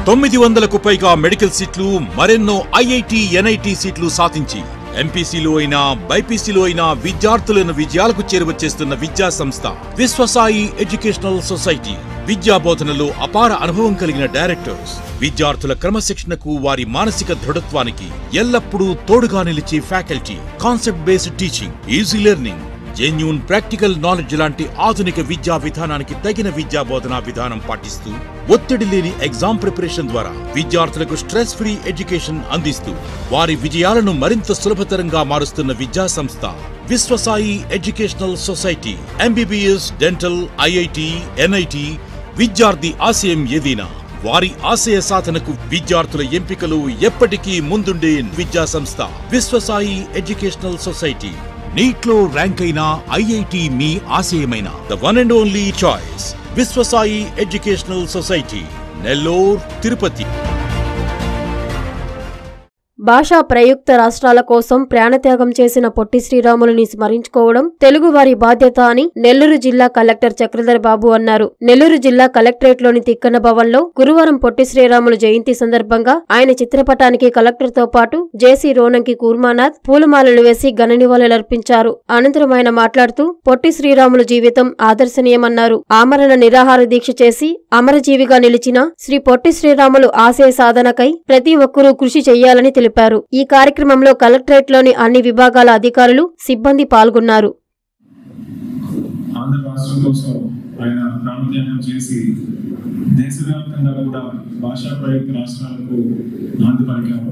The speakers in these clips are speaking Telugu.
తొమ్మిది వందలకు పైగా మెడికల్ సీట్లు మరెన్నో ఐఐటి ఎన్ఐటి సీట్లు సాధించి ఎంపీసీలో అయినా బైపీసీలో అయినా విద్యార్థులను విజయాలకు చేరువచేస్తున్న విద్యా సంస్థ విశ్వసాయి ఎడ్యుకేషనల్ సొసైటీ విద్యా బోధనలో అపార అనుభవం కలిగిన డైరెక్టర్స్ విద్యార్థుల క్రమశిక్షణకు వారి మానసిక దృఢత్వానికి ఎల్లప్పుడూ తోడుగా నిలిచే faculty concept based teaching easy learning genuine practical knowledge లాంటి ఆధునిక విద్యా విధానానికి తగిన విద్యా బోధనా విధానం పాటిస్తూ ఒత్తిడి లేని ఎగ్జామ్ ప్రిపరేషన్ ద్వారా విద్యార్థులకు స్ట్రెస్ ఫ్రీ ఎడ్యుకేషన్ అందిస్తూ వారి విజయాలను మరింత సులభతరంగా మారుస్తున్న విద్యా సంస్థ Viswasai educational society MBBS dental IIT NIT విద్యార్థి ఆశయం ఏదైనా వారి ఆశయ సాధనకు విద్యార్థుల ఎంపికలు ఎప్పటికీ ముందుండే విద్యా సంస్థ విశ్వసాయి ఎడ్యుకేషనల్ సొసైటీ నీట్లో ర్యాంక్ అయిన ఐఐటి మీ ఆశయమైన the one and only choice Viswasai educational society Nellore Tirupati భాషా ప్రయుక్త రాష్ట్రాల కోసం ప్రాణత్యాగం చేసిన పొట్టి శ్రీరాములని స్మరించుకోవడం తెలుగువారి బాధ్యత అని నెల్లూరు జిల్లా కలెక్టర్ చక్రధర్ బాబు అన్నారు నెల్లూరు జిల్లా కలెక్టరేట్లోని తిక్కన భవన్లో గురువారం పొట్టి శ్రీరాములు జయంతి సందర్భంగా ఆయన చిత్రపటానికి కలెక్టర్తో పాటు జేసీ రోనంకి కూర్మానాథ్ పూలమాలలు వేసి ఘన నివాళులర్పించారు అనంతరం ఆయన మాట్లాడుతూ పొట్టి శ్రీరాములు జీవితం ఆదర్శనీయమన్నారు ఆమరణ నిరాహార దీక్ష చేసి అమరజీవిగా నిలిచిన శ్రీ పొట్టి శ్రీరాములు ఆశయ సాధనకై ప్రతి ఒక్కరూ కృషి చేయాలని తెలిపారు ఈ కార్యక్రమంలో కలెక్టరేట్లోని అన్ని విభాగాల అధికారులు సిబ్బంది పాల్గొన్నారు ఆంధ్ర రాష్ట్రం కోసం ఆయన ప్రాణత్యాగం చేసి దేశవ్యాప్తంగా కూడా భాషా ప్రయుక్త రాష్ట్రాలకు నాంది పలికారు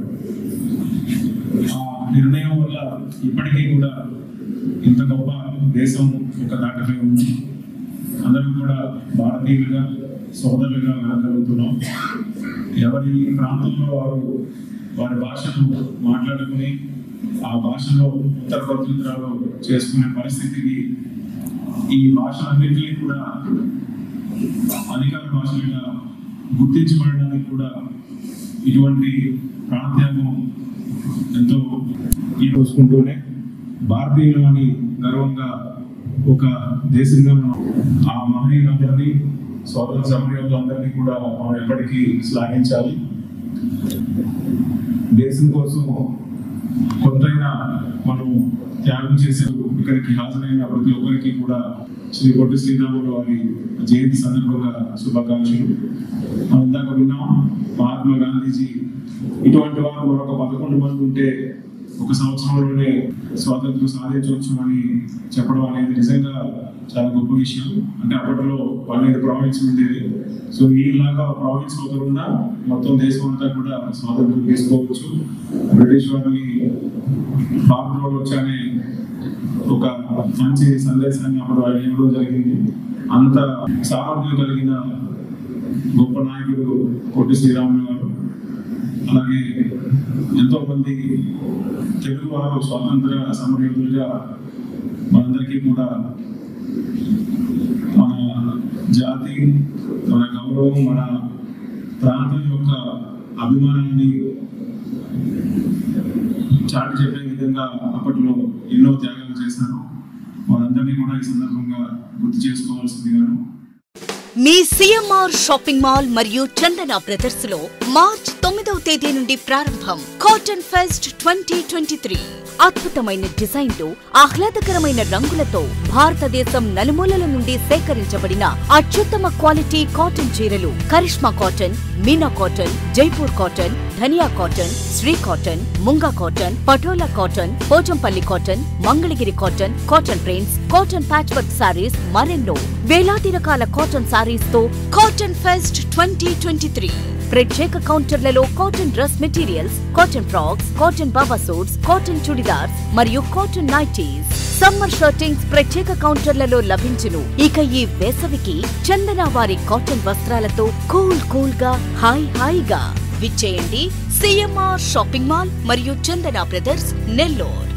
ఆ నిర్ణయం వల్ల ఇప్పటికీ కూడా ఇంత గొప్ప దేశం ఒక దాటమే ఉంది అందరం కూడా భారతీయులుగా సోదరులుగా వెళ్ళగలుగుతున్నాం ఎవరి ప్రాంతంలో వారు వారి భాషను మాట్లాడుకుని ఆ భాషలో ఉత్తర ప్రత్యుత్తరాలు చేసుకునే పరిస్థితికి ఈ భాషలన్నింటినీ కూడా అధికార భాషలుగా గుర్తించబడడానికి కూడా ఇటువంటి ప్రాణత్యాగం ఎంతో ఈ చూసుకుంటూనే భారతీయులు అని గర్వంగా ఒక దేశంగా మనం ఆ మహనీయులందరినీ స్వాతంత్ర సమరయోధులందరినీ కూడా మనం ఎప్పటికీ శ్లాఘించాలి దేశం కోసం కొంతైనా మనం త్యాగం చేసే ఇక్కడికి హాజరైన ప్రతి ఒక్కరికి కూడా శ్రీ పొట్టి శ్రీరాములు వారి జయంతి సందర్భంగా శుభాకాంక్షలు మనం ఇందాక విన్నాం మహాత్మా గాంధీజీ ఇటువంటి వారు మరొక పదకొండు మంది ఉంటే ఒక సంవత్సరంలోనే స్వాతంత్రం సాధించవచ్చు అని చెప్పడం అనేది నిజంగా చాలా గొప్ప విషయం అంటే అప్పట్లో పన్నెండు ప్రావిన్స్ ఉండేది సో ఈలాగా ప్రావిన్స్ ఒకరున్నా మొత్తం దేశం అంతా కూడా స్వాతంత్రం తీసుకోవచ్చు బ్రిటిష్ వారిని భారతంలో వచ్చానే ఒక మంచి సందేశాన్ని అప్పుడు ఆయన ఇవ్వడం జరిగింది అంత సామర్థ్యం కలిగిన గొప్ప నాయకుడు పొట్టి శ్రీరాములు గారు అలాగే ఎంతో మంది తెలుగు వారు స్వాతంత్ర సమరయోధులుగా మనందరికీ కూడా మన జాతి మన గౌరవం మన ప్రాంతం యొక్క అభిమానాన్ని చాటి చెప్పే విధంగా అప్పట్లో ఎన్నో త్యాగాలు చేశారు వారందరినీ కూడా ఈ సందర్భంగా గుర్తు చేసుకోవాల్సిందిగాను మీ సిఎంఆర్ షాపింగ్ మాల్ మరియు చందన బ్రదర్స్ లో మార్చ్ తొమ్మిదవ తేదీ నుండి ప్రారంభం cotton fest twenty twenty three అద్భుతమైన డిజైన్లు ఆహ్లాదకరమైన రంగులతో భారతదేశం నలుమూలల నుండి సేకరించబడిన అత్యుత్తమ క్వాలిటీ కాటన్ చీరలు Karishma cotton Meena cotton Jaipur cotton Dhaniya cotton Shri cotton Munga cotton Patola cotton Pochampally cotton Mangalagiri cotton cotton prints cotton patch work saris మరెన్నో వేలాది రకాల కాటన్ సారీస్ తో cotton fest twenty twenty three ప్రత్యేక కౌంటర్లలో cotton dress materials cotton frocks cotton baba suits cotton chudidars మరియు కాటన్ నైటీస్ సమ్మర్ షర్టింగ్స్ ప్రత్యేక కౌంటర్లలో లభించును ఇక ఈ వేసవికి చందన వారి కాటన్ వస్త్రాలతో కూల్ కూల్ గా హాయ్ హాయిగా విచ్చేయండి సిఎంఆర్ షాపింగ్ మాల్ మరియు చందన బ్రదర్స్ నెల్లూరు